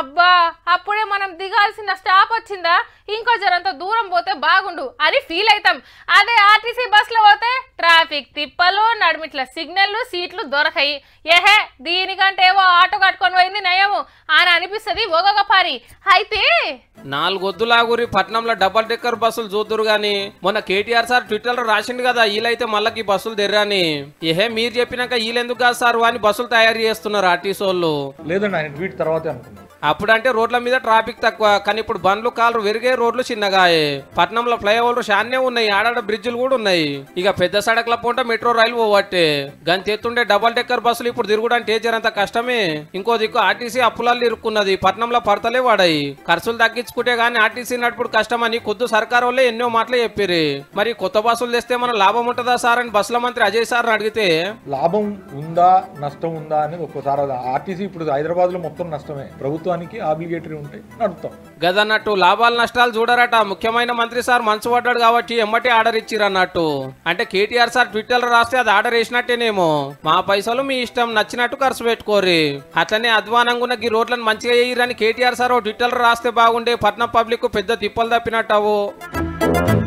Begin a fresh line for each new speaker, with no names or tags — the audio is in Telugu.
అబ్బా అప్పుడే మనం దిగాల్సిన స్టాప్ వచ్చిందా ఇంకో జరంత దూరం పోతే బాగుండు అని ఫీల్ అవుతాం అదే ఆర్టీసీ బస్సులో పోతే ట్రాఫిక్ తిప్పలు నడిమిట్ల సిగ్నల్లు సీట్లు దొరకాయి ఏహే దీనికంటే ఏవో ఆటో కట్టుకొని పోయింది నయము అని అనిపిస్తుంది ఒగొక పారి అయితే
నాలుగొద్దులాగురి పట్నంలో డబల్ డెక్కర్ బస్సులు చూద్దురు గాని మొన్న కేటీఆర్ సార్ ట్విట్టర్ లో రాసిండు కదా వీలైతే మళ్ళీ బస్సులు తెర్రని ఏహే మీరు చెప్పినాక వీళ్ళెందుకు కాదు సార్ అని బస్సులు తయారు చేస్తున్నారు ఆర్టీసీ వాళ్ళు
లేదండి ఆయన ట్వీట్ తర్వాతే అనుకున్నాను
అప్పుడంటే రోడ్ల మీద ట్రాఫిక్ తక్కువ కానీ ఇప్పుడు బండ్లు కాళ్ళు విరిగే రోడ్లు చిన్నగాయే పట్నంలో ఫ్లైఓవర్లు షాన్నే ఉన్నాయి ఆడాడ బ్రిడ్జిలు కూడా ఉన్నాయి ఇక పెద్ద సడక్ల పూట మెట్రో రైలు పోవట్టే గంత ఎత్తుండే డబల్ డెక్కర్ బస్సులు ఇప్పుడు తిరుగుడంటే జరంత కష్టమే ఇంకో దిక్కు ఆర్టీసీ అప్పులల్లో ఇరుక్కున్నది పట్నంలో పడతలే వాడాయి ఖర్చులు తగ్గించుకుంటే గానీ ఆర్టీసీ నడుపుడు కష్టమని కొద్దు సర్కారు వాళ్ళే ఎన్నో మాటలు చెప్పిరి మరి కొత్త బస్సులు తెస్తే మన లాభం ఉంటుందా సార్ అని బస్సుల మంత్రి అజయ్ సార్ అడిగితే
లాభం ఉందా నష్టం ఉందా అనేది ఒక్కోసారి ఆర్టీసీ ఇప్పుడు హైదరాబాద్ లో మొత్తం నష్టమే ప్రభుత్వానికి ఆబ్లిగేటరీ ఉంటాయి నడుపుతాం
గదన్నట్టు లాభాలు నష్టాలు చూడరట ముఖ్యమైన మంత్రి సార్ మనసు పడ్డాడు కాబట్టి ఎమ్మటి ఆర్డర్ ఇచ్చిర్రు అన్నట్టు అంటే కేటీఆర్ సార్ ట్విట్టర్ రాస్తే అది ఆర్డర్ వేసినట్టేనేమో మా పైసలు మీ ఇష్టం నచ్చినట్టు ఖర్చు పెట్టుకోరి అట్లనే అధ్వానంగా ఉన్న ఈ రోడ్లను మంచిగా వేయరని కేటీఆర్ సార్ ఓ ట్విట్టర్ రాస్తే బాగుండే పట్నం పబ్లిక్ పెద్ద తిప్పలు తప్పినట్టు అవు